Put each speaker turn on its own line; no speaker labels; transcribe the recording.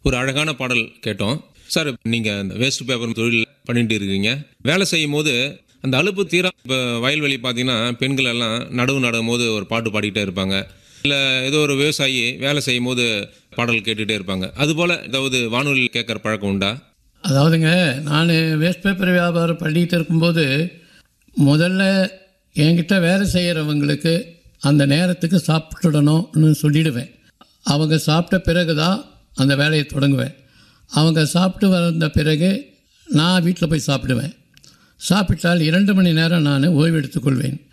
ஒரு அழகான பாடல் கேட்டோம் சார் நீங்கள் அந்த வேஸ்ட் பேப்பர் தொழில் பண்ணிட்டு இருக்கீங்க வேலை செய்யும் போது அந்த அலுப்பு தீரா இப்போ வயல்வெளி பார்த்தீங்கன்னா பெண்கள் எல்லாம் நடவு நடும் போது ஒரு பாட்டு பாடிக்கிட்டே இருப்பாங்க இல்லை ஏதோ ஒரு விவசாயி வேலை செய்யும் போது பாடல் கேட்டுகிட்டே இருப்பாங்க அதுபோல் ஏதாவது வானொலி கேட்குற பழக்கம் உண்டா
அதாவதுங்க நான் வேஸ்ட் பேப்பர் வியாபாரம் பண்ணிகிட்டு இருக்கும்போது முதல்ல என்கிட்ட வேலை செய்கிறவங்களுக்கு அந்த நேரத்துக்கு சாப்பிட்டுடணும்னு சொல்லிடுவேன் அவங்க சாப்பிட்ட பிறகு தான் அந்த வேலையை தொடங்குவேன் அவங்க சாப்பிட்டு வந்த பிறகு நான் வீட்டில் போய் சாப்பிடுவேன் சாப்பிட்டால் இரண்டு மணி நேரம் நான் ஓய்வு எடுத்துக்கொள்வேன்